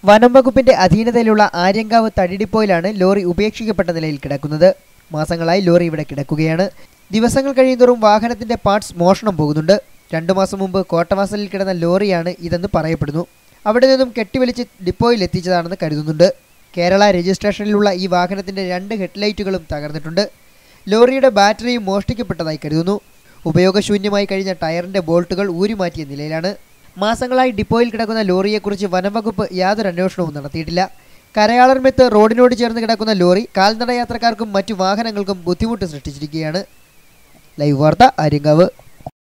വനം വകുപ്പിന്റെ അധീനതയിലുള്ള ആര്യങ്കാവ് തടി ഡിപ്പോയിലാണ് ലോറി ഉപേക്ഷിക്കപ്പെട്ട നിലയിൽ കിടക്കുന്നത് മാസങ്ങളായി ലോറി ഇവിടെ കിടക്കുകയാണ് ദിവസങ്ങൾ കഴിയുന്തോറും വാഹനത്തിന്റെ പാർട്സ് മോഷണം പോകുന്നുണ്ട് രണ്ടു മാസം മുമ്പ് കോട്ടവാസലിൽ കിടന്ന ലോറിയാണ് ഇതെന്ന് പറയപ്പെടുന്നു അവിടെ നിന്നും കെട്ടിവലിച്ച് ഡിപ്പോയിൽ എത്തിച്ചതാണെന്ന് കരുതുന്നുണ്ട് കേരള രജിസ്ട്രേഷനിലുള്ള ഈ വാഹനത്തിന്റെ രണ്ട് ഹെഡ്ലൈറ്റുകളും തകർന്നിട്ടുണ്ട് ലോറിയുടെ ബാറ്ററിയും മോഷ്ടിക്കപ്പെട്ടതായി കരുതുന്നു ഉപയോഗശൂന്യമായി കഴിഞ്ഞ ടയറിന്റെ ബോൾട്ടുകൾ ഊരിമാറ്റിയ നിലയിലാണ് മാസങ്ങളായി ഡിപ്പോയിൽ കിടക്കുന്ന ലോറിയെക്കുറിച്ച് വനംവകുപ്പ് യാതൊരു അന്വേഷണവും നടത്തിയിട്ടില്ല കരയാളർമെത്ത് റോഡിനോട് ചേർന്ന് കിടക്കുന്ന ലോറി കാൽനട യാത്രക്കാർക്കും മറ്റു വാഹനങ്ങൾക്കും ബുദ്ധിമുട്ട് സൃഷ്ടിച്ചിരിക്കുകയാണ് ലൈവ് വാർത്ത ആര്യങ്കാവ്